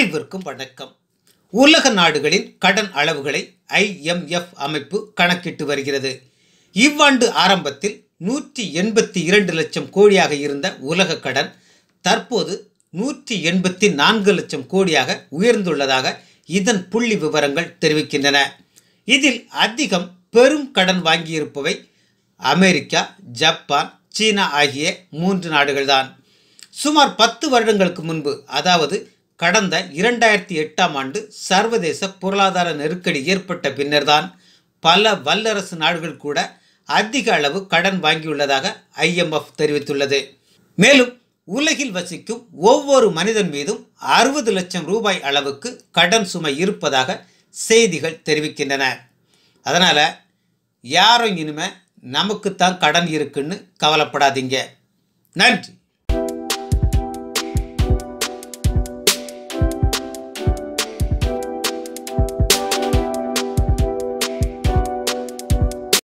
அனைவருக்கும் வணக்கம் உலக நாடுகளின் கடன் அளவுகளை ஐஎம்எஃப் அமைப்பு கணக்கிட்டு வருகிறது இவ்வாண்டு ஆரம்பத்தில் நூற்றி எண்பத்தி இரண்டு லட்சம் கோடியாக இருந்த உலக கடன் தற்போது நூற்றி எண்பத்தி நான்கு லட்சம் கோடியாக உயர்ந்துள்ளதாக இதன் புள்ளி விவரங்கள் தெரிவிக்கின்றன இதில் அதிகம் பெரும் கடன் வாங்கியிருப்பவை அமெரிக்கா ஜப்பான் சீனா ஆகிய மூன்று நாடுகள்தான் சுமார் பத்து வருடங்களுக்கு முன்பு அதாவது கடந்த இரண்டாயிரத்தி எட்டாம் ஆண்டு சர்வதேச பொருளாதார நெருக்கடி ஏற்பட்ட பின்னர்தான் பல வல்லரசு நாடுகள் கூட அதிக அளவு கடன் வாங்கியுள்ளதாக ஐஎம்எஃப் தெரிவித்துள்ளது மேலும் உலகில் வசிக்கும் ஒவ்வொரு மனிதன் மீதும் அறுபது லட்சம் ரூபாய் அளவுக்கு கடன் சுமை இருப்பதாக செய்திகள் தெரிவிக்கின்றன அதனால் யாரும் இனிமே நமக்குத்தான் கடன் இருக்குன்னு கவலைப்படாதீங்க நன்றி